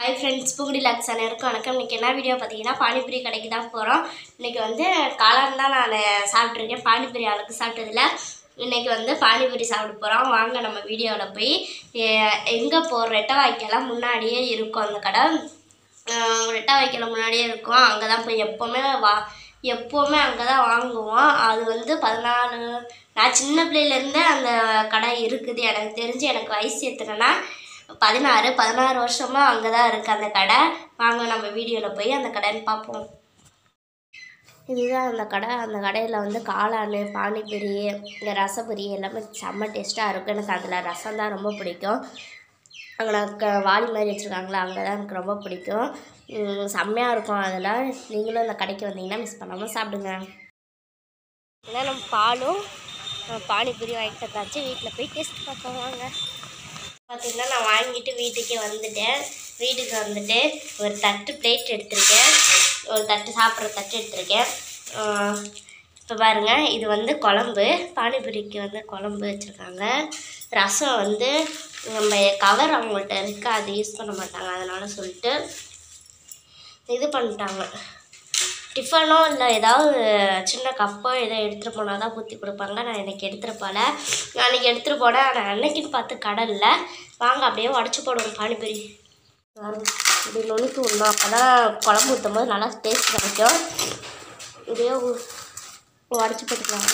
hi friends புகுடி lakhs அனைவருக்கும் வணக்கம் இன்றைக்கி என்ன வீடியோ பார்த்தீங்கன்னா பானிபூரி கடைக்கு தான் போகிறோம் இன்றைக்கி வந்து காளான் தான் நான் சாப்பிட்ருக்கேன் பானிபூரி ஆளுக்கு சாப்பிட்டதில்ல இன்றைக்கி வந்து பானிபூரி சாப்பிட போகிறோம் வாங்க நம்ம வீடியோவில் போய் எங்கே போகிற ரெட்டை வாய்க்கெல்லாம் முன்னாடியே இருக்கும் அந்த கடை அஹ் ரெட்டை வாய்க்கால முன்னாடியே இருக்கும் அங்கே தான் போய் எப்போவுமே வா எப்போவுமே அங்கே தான் வாங்குவோம் அது வந்து பதினாலு நான் சின்ன பிள்ளையிலேருந்தே அந்த கடை இருக்குது எனக்கு தெரிஞ்சு எனக்கு வயசு எத்தனைன்னா பதினாறு பதினாறு வருஷமாக அங்கே தான் இருக்குது அந்த கடை வாங்க நம்ம வீடியோவில் போய் அந்த கடைன்னு பார்ப்போம் இதுதான் அந்த கடை அந்த கடையில் வந்து காளான் பானிபூரி இந்த ரசபுரி எல்லாமே செம்ம டேஸ்ட்டாக இருக்கும் எனக்கு அதில் ரசம் தான் ரொம்ப பிடிக்கும் அங்கே நான் க வாளி மாதிரி வச்சுருக்காங்களா அங்கே தான் எனக்கு ரொம்ப பிடிக்கும் உம், செம்மையாக இருக்கும் அதெல்லாம் நீங்களும் அந்த கடைக்கு வந்தீங்கன்னா மிஸ் பண்ணாமல் சாப்பிடுங்க இதான் நம்ம பாலும் அஹ், பானிபூரி வாங்கிட்டு வந்தாச்சு வீட்டில் போய் டேஸ்ட் பார்ப்போம் வாங்க பார்த்தீங்கன்னா நான் வாங்கிட்டு வீட்டுக்கே வந்துட்டேன் வீட்டுக்கு வந்துட்டு ஒரு தட்டு பிளேட் எடுத்திருக்கேன் ஒரு தட்டு சாப்பிட்ற தட்டு எடுத்திருக்கேன் இப்போ பாருங்கள் இது வந்து குழம்பு பானிபூரிக்கு வந்து குழம்பு வச்சுருக்காங்க ரசம் வந்து நம்ம கவர் அவங்கள்ட்ட இருக்கு அது யூஸ் பண்ண மாட்டாங்க அதனால சொல்லிட்டு இது பண்ணிட்டாங்க டிஃபனோ இல்லை ஏதாவது சின்ன கப்போ ஏதோ எடுத்துகிட்டு போனால் தான் ஊற்றி கொடுப்பாங்க நான் எனக்கு எடுத்துகிட்டு போகல நான் அன்றைக்கி எடுத்துகிட்டு போனேன் ஆனால் அன்னைக்குன்னு பார்த்து கடை இல்லை வாங்க அப்படியே உடச்சி போடுவோம் பானிபூரி பாருங்க, இப்படி நுணுக்கி விடணும் அப்போ தான் குழம்பு ஊற்றும் போது நல்லா டேஸ்ட் கிடைக்கும் இப்படியே உடச்சி போட்டுக்கலாம்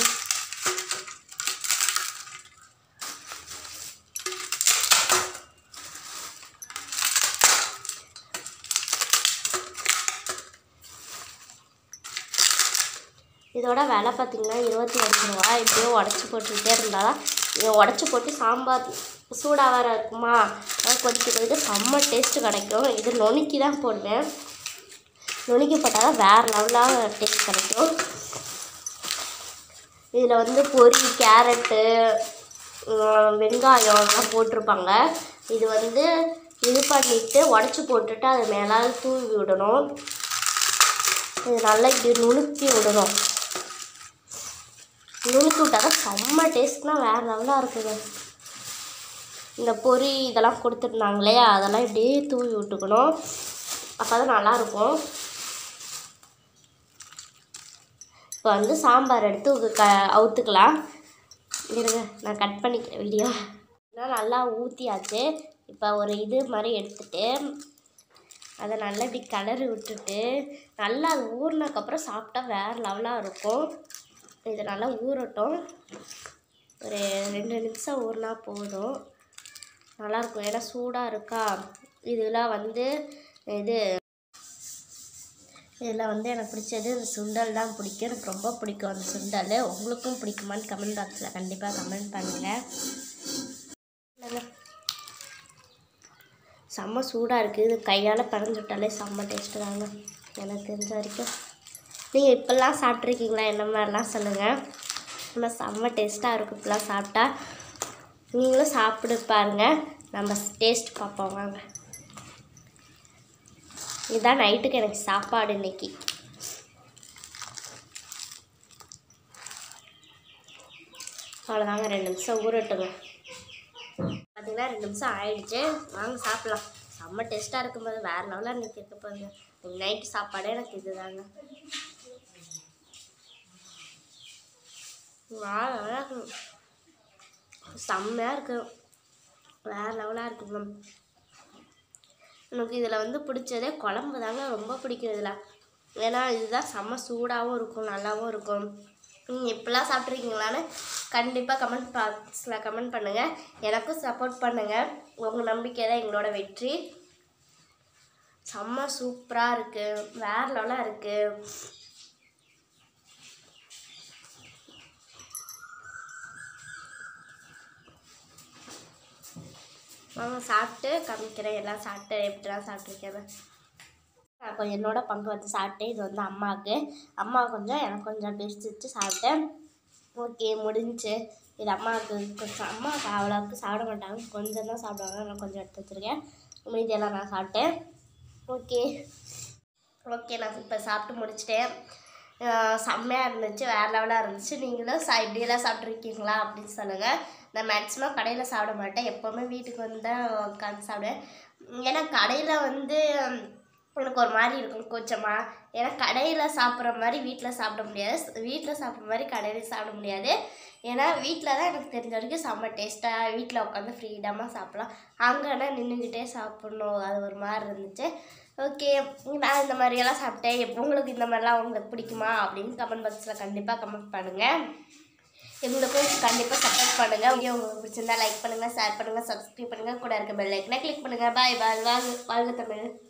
இதோட விலை பார்த்தீங்கன்னா இருபத்தி அஞ்சு ரூபா இப்படியே உடச்சி போட்டுக்கிட்டே இருந்தால் இதை உடச்சி போட்டு சாம்பார் சூடாக வேறு இருக்குமா அது கொதிக்க கொதிக்க செம்ம டேஸ்ட்டு கிடைக்கும் இது நுணுக்கி தான் போடுவேன் நுணுக்கி போட்டால் தான் வேறு லெவலாக டேஸ்ட் கிடைக்கும் இதில் வந்து பொரி கேரட்டு உம், வெங்காயம் எல்லாம் போட்டிருப்பாங்க இது வந்து இது பண்ணிவிட்டு உடச்சி போட்டுட்டு அது மேலே தூவி விடணும் இது நல்லா இப்படி நுணுக்கி விடணும் நுணுக்கி விட்டா தான் செம்ம டேஸ்ட்னால் வேறு லெவலாக இருக்குது இந்த பொரி இதெல்லாம் கொடுத்துருந்தாங்க இல்லையா அதெல்லாம் இப்படியே தூவி விட்டுக்கணும் அப்போ தான் நல்லாயிருக்கும் இப்போ வந்து சாம்பார் எடுத்து உங்க க அவுத்துக்கலாம் இருங்க நான் கட் பண்ணிக்கிறேன் வீடியோ நல்லா ஊற்றியாச்சு இப்போ ஒரு இது மாதிரி எடுத்துட்டு அதை நல்லா இப்படி கிளறி விட்டுட்டு நல்லா அது ஊறினதுக்கப்புறம் சாப்பிட்டா வேறு லெவலாக இருக்கும் இது நல்லா ஊறட்டும் ஒரு ரெண்டு நிமிஷம் ஊறினா போதும் நல்லாயிருக்கும் ஏன்னா சூடாக இருக்கா இதெல்லாம் வந்து இது இதில் வந்து எனக்கு பிடிச்சது இந்த சுண்டல் தான் பிடிக்கும் எனக்கு ரொம்ப பிடிக்கும் அந்த சுண்டல் உங்களுக்கும் பிடிக்குமான்னு கமெண்ட் பாக்ஸில் கண்டிப்பாக கமெண்ட் பண்ணுங்கள் செம்ம சூடாக இருக்குது இது கையால் பிறந்து விட்டாலே செம்ம டேஸ்ட்டு தாங்க எனக்கு தெரிஞ்ச வரைக்கும் நீங்கள் இப்போல்லாம் சாப்பிட்ருக்கீங்களா என்ன மாதிரிலாம் சொல்லுங்கள் ஆனால் செம்ம டேஸ்ட்டாக இருக்கும் இப்போலாம் சாப்பிட்டா நீங்களும் சாப்பிடு பாருங்க நம்ம டேஸ்ட் பார்ப்போம் வாங்க இதுதான் நைட்டுக்கு எனக்கு சாப்பாடு இன்னைக்கு அவ்வளோதாங்க ரெண்டு நிமிஷம் ஊறட்டுங்க பார்த்தீங்கன்னா ரெண்டு நிமிஷம் ஆயிடுச்சு வாங்க சாப்பிட்லாம் செம்ம டேஸ்ட்டாக இருக்கும்போது வேறு லெவலாக இன்றைக்கி இருக்க போகுது நைட்டு சாப்பாடே எனக்கு இதுதாங்க வேறு லெவலாக இருக்கும் செம்மையாக இருக்கும் வேறு லெவலாக இருக்குங்க எனக்கு இதில் வந்து பிடிச்சதே குழம்பு தாங்க ரொம்ப பிடிக்கும் இதில் ஏன்னா இதுதான் செம்ம சூடாகவும் இருக்கும் நல்லாவும் இருக்கும் நீங்கள் இப்படிலாம் சாப்பிட்ருக்கீங்களான்னு கண்டிப்பாக கமெண்ட் பாக்ஸில் கமெண்ட் பண்ணுங்கள் எனக்கும் சப்போர்ட் பண்ணுங்கள் உங்கள் நம்பிக்கை தான் எங்களோட வெற்றி செம்ம சூப்பராக இருக்குது வேறு லெவலாக இருக்குது வாங்க சாப்பிட்டு காமிக்கிறேன் எல்லாம் சாப்பிட்டு எப்படிலாம் சாப்பிட்ருக்கேன் நான் கொஞ்சம் என்னோட பங்கு வந்து சாப்பிட்டேன் இது வந்து அம்மாவுக்கு அம்மா கொஞ்சம் எனக்கு கொஞ்சம் பிரித்து வச்சு சாப்பிட்டேன் ஓகே முடிஞ்சுச்சு இது அம்மாவுக்கு கொஞ்சம் அம்மாவுக்கு அவ்வளோவுக்கு சாப்பிட மாட்டாங்க கொஞ்சம் தான் சாப்பிடுவாங்க நான் கொஞ்சம் எடுத்து வச்சுருக்கேன் மீதியெல்லாம் நான் சாப்பிட்டேன் ஓகே ஓகே நான் இப்போ சாப்பிட்டு முடிச்சிட்டேன் ஆஹ் செம்மையாக இருந்துச்சு வேறு லெவலாக இருந்துச்சு நீங்களும் சா இப்படியெல்லாம் சாப்பிட்ருக்கீங்களா அப்படின்னு சொல்லுங்கள் நான் மேக்ஸிமம் கடையில் சாப்பிட மாட்டேன் எப்போவுமே வீட்டுக்கு வந்து தான் உட்காந்து சாப்பிடுவேன் ஏன்னா கடையில் வந்து எனக்கு ஒரு மாதிரி இருக்கும் கொஞ்சமாக ஏன்னா கடையில் சாப்பிட்ற மாதிரி வீட்டில் சாப்பிட முடியாது வீட்டில் சாப்பிட்ற மாதிரி கடையில் சாப்பிட முடியாது ஏன்னா வீட்டில் தான் எனக்கு தெரிஞ்ச வரைக்கும் செம்ம டேஸ்ட்டாக வீட்டில் உட்காந்து ஃப்ரீடமாக சாப்பிட்லாம் அங்கேனா நின்றுக்கிட்டே சாப்பிட்ணும் அது ஒரு மாதிரி இருந்துச்சு ஓகே நான் இந்த மாதிரியெல்லாம் சாப்பிட்டேன் எப்போ உங்களுக்கு இந்த மாதிரிலாம் உங்களுக்கு பிடிக்குமா அப்படின்னு கமெண்ட் பாக்ஸில் கண்டிப்பாக கமெண்ட் பண்ணுங்கள் எங்களுக்கும் கண்டிப்பாக சப்போர்ட் பண்ணுங்கள் வீடியோ உங்களுக்கு பிடிச்சிருந்தா லைக் பண்ணுங்கள் ஷேர் பண்ணுங்கள் சப்ஸ்கிரைப் பண்ணுங்கள் கூட இருக்க பெல் ஐக்கனை கிளிக் பண்ணுங்கள் பாய் பாய் வாழ்க வாழ்க தமிழ்